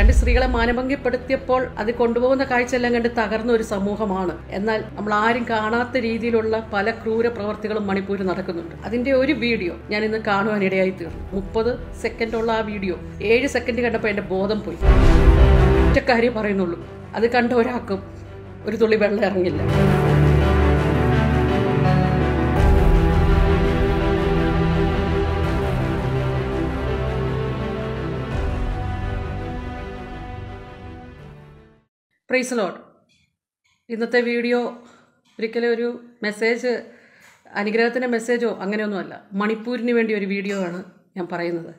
രണ്ട് സ്ത്രീകളെ മാനഭംഗപ്പെടുത്തിയപ്പോൾ അത് കൊണ്ടുപോകുന്ന കാഴ്ചയെല്ലാം കണ്ട് തകർന്ന ഒരു സമൂഹമാണ് എന്നാൽ നമ്മൾ ആരും കാണാത്ത രീതിയിലുള്ള പല ക്രൂര പ്രവർത്തികളും മണിപ്പൂരിൽ നടക്കുന്നുണ്ട് അതിന്റെ ഒരു വീഡിയോ ഞാൻ ഇന്ന് കാണുവാനിടയായി തീർന്നു മുപ്പത് സെക്കൻഡുള്ള ആ വീഡിയോ ഏഴ് സെക്കൻഡ് കണ്ടപ്പോൾ എന്റെ ബോധം പോയി ഒറ്റ കാര്യം പറയുന്നുള്ളൂ അത് കണ്ട ഒരാൾക്കും ഒരു തുള്ളി വെള്ളം ഇറങ്ങില്ല പ്രൈസ് ലോഡ് ഇന്നത്തെ വീഡിയോ ഒരിക്കലും ഒരു മെസ്സേജ് അനുഗ്രഹത്തിൻ്റെ മെസ്സേജോ അങ്ങനെയൊന്നുമല്ല മണിപ്പൂരിന് വേണ്ടി ഒരു വീഡിയോ ആണ് ഞാൻ പറയുന്നത്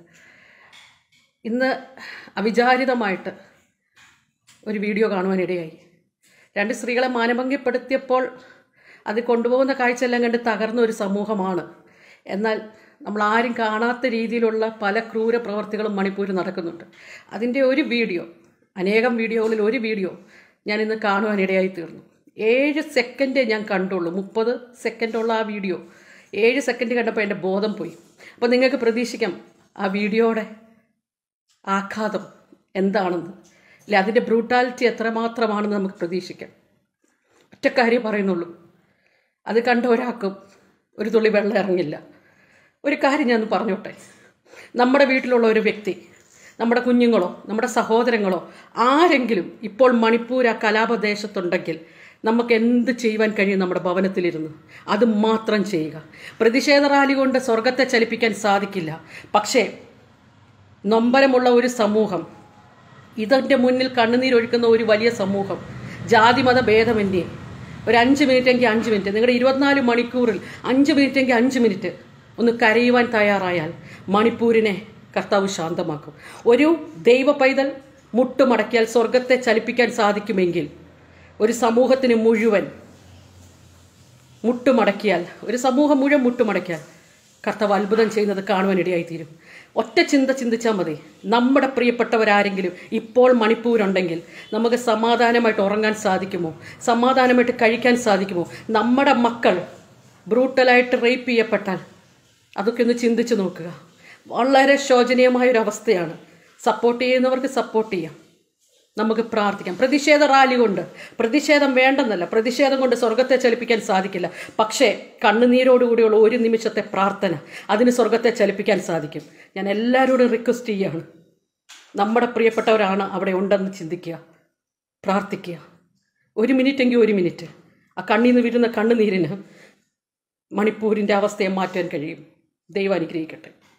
ഇന്ന് അവിചാരിതമായിട്ട് ഒരു വീഡിയോ കാണുവാനിടയായി രണ്ട് സ്ത്രീകളെ മാനഭംഗപ്പെടുത്തിയപ്പോൾ അത് കൊണ്ടുപോകുന്ന കാഴ്ചയെല്ലാം കണ്ട് തകർന്ന ഒരു സമൂഹമാണ് എന്നാൽ നമ്മൾ ആരും കാണാത്ത രീതിയിലുള്ള പല ക്രൂര പ്രവർത്തികളും മണിപ്പൂരിൽ നടക്കുന്നുണ്ട് അതിൻ്റെ ഒരു വീഡിയോ അനേകം വീഡിയോകളിൽ ഒരു വീഡിയോ ഞാൻ ഇന്ന് കാണുവാനിടയായി തീർന്നു ഏഴ് സെക്കൻഡേ ഞാൻ കണ്ടുള്ളൂ മുപ്പത് സെക്കൻഡുള്ള ആ വീഡിയോ ഏഴ് സെക്കൻഡ് കണ്ടപ്പോൾ എൻ്റെ ബോധം പോയി അപ്പോൾ നിങ്ങൾക്ക് പ്രതീക്ഷിക്കാം ആ വീഡിയോയുടെ ആഘാതം എന്താണെന്ന് അല്ലെ അതിൻ്റെ ബ്രൂട്ടാലിറ്റി എത്രമാത്രമാണെന്ന് നമുക്ക് പ്രതീക്ഷിക്കാം ഒറ്റ കാര്യം പറയുന്നുള്ളൂ അത് കണ്ട ഒരാൾക്കും ഒരു തുള്ളി വെള്ളം ഇറങ്ങില്ല ഒരു കാര്യം ഞാൻ പറഞ്ഞോട്ടെ നമ്മുടെ വീട്ടിലുള്ള ഒരു വ്യക്തി നമ്മുടെ കുഞ്ഞുങ്ങളോ നമ്മുടെ സഹോദരങ്ങളോ ആരെങ്കിലും ഇപ്പോൾ മണിപ്പൂർ ആ കലാപദേശത്തുണ്ടെങ്കിൽ നമുക്ക് എന്ത് ചെയ്യുവാൻ കഴിയും നമ്മുടെ ഭവനത്തിലിരുന്ന് അത് മാത്രം ചെയ്യുക പ്രതിഷേധ റാലി കൊണ്ട് സ്വർഗത്തെ ചലിപ്പിക്കാൻ സാധിക്കില്ല പക്ഷേ നൊമ്പരമുള്ള ഒരു സമൂഹം ഇതിൻ്റെ മുന്നിൽ കണ്ണുനീരൊഴുക്കുന്ന ഒരു വലിയ സമൂഹം ജാതിമത ഭേദമന്യേ ഒരു അഞ്ച് മിനിറ്റ് എങ്കിൽ അഞ്ച് മിനിറ്റ് നിങ്ങളുടെ ഇരുപത്തിനാല് മണിക്കൂറിൽ അഞ്ച് മിനിറ്റ് എങ്കിൽ അഞ്ച് മിനിറ്റ് ഒന്ന് കരയുവാൻ തയ്യാറായാൽ മണിപ്പൂരിനെ കർത്താവ് ശാന്തമാക്കും ഒരു ദൈവ പൈതൽ മുട്ടുമടക്കിയാൽ സ്വർഗത്തെ ചലിപ്പിക്കാൻ സാധിക്കുമെങ്കിൽ ഒരു സമൂഹത്തിന് മുഴുവൻ മുട്ടുമടക്കിയാൽ ഒരു സമൂഹം മുഴുവൻ മുട്ടുമടക്കിയാൽ കർത്താവ് അത്ഭുതം ചെയ്യുന്നത് കാണുവാനിടയായി തീരും ഒറ്റ ചിന്ത ചിന്തിച്ചാൽ മതി നമ്മുടെ പ്രിയപ്പെട്ടവരാരെങ്കിലും ഇപ്പോൾ മണിപ്പൂരുണ്ടെങ്കിൽ നമുക്ക് സമാധാനമായിട്ട് ഉറങ്ങാൻ സാധിക്കുമോ സമാധാനമായിട്ട് കഴിക്കാൻ സാധിക്കുമോ നമ്മുടെ മക്കൾ ബ്രൂട്ടലായിട്ട് റേപ്പ് ചെയ്യപ്പെട്ടാൽ അതൊക്കെ ഒന്ന് ചിന്തിച്ചു നോക്കുക വളരെ ശോചനീയമായ ഒരു അവസ്ഥയാണ് സപ്പോർട്ട് ചെയ്യുന്നവർക്ക് സപ്പോർട്ട് ചെയ്യാം നമുക്ക് പ്രാർത്ഥിക്കാം പ്രതിഷേധ റാലി കൊണ്ട് പ്രതിഷേധം വേണ്ടെന്നല്ല പ്രതിഷേധം കൊണ്ട് സ്വർഗത്തെ ചലിപ്പിക്കാൻ സാധിക്കില്ല പക്ഷേ കണ്ണുനീരോടുകൂടിയുള്ള ഒരു നിമിഷത്തെ പ്രാർത്ഥന അതിന് സ്വർഗത്തെ ചലിപ്പിക്കാൻ സാധിക്കും ഞാൻ എല്ലാവരോടും റിക്വസ്റ്റ് ചെയ്യാണ് നമ്മുടെ പ്രിയപ്പെട്ടവരാണ് അവിടെ ഉണ്ടെന്ന് ചിന്തിക്കുക പ്രാർത്ഥിക്കുക ഒരു മിനിറ്റ് എങ്കിൽ ഒരു മിനിറ്റ് ആ കണ്ണിൽ നിന്ന് വീഴുന്ന കണ്ണുനീരിന് മണിപ്പൂരിൻ്റെ അവസ്ഥയെ മാറ്റാൻ കഴിയും ദൈവം അനുഗ്രഹിക്കട്ടെ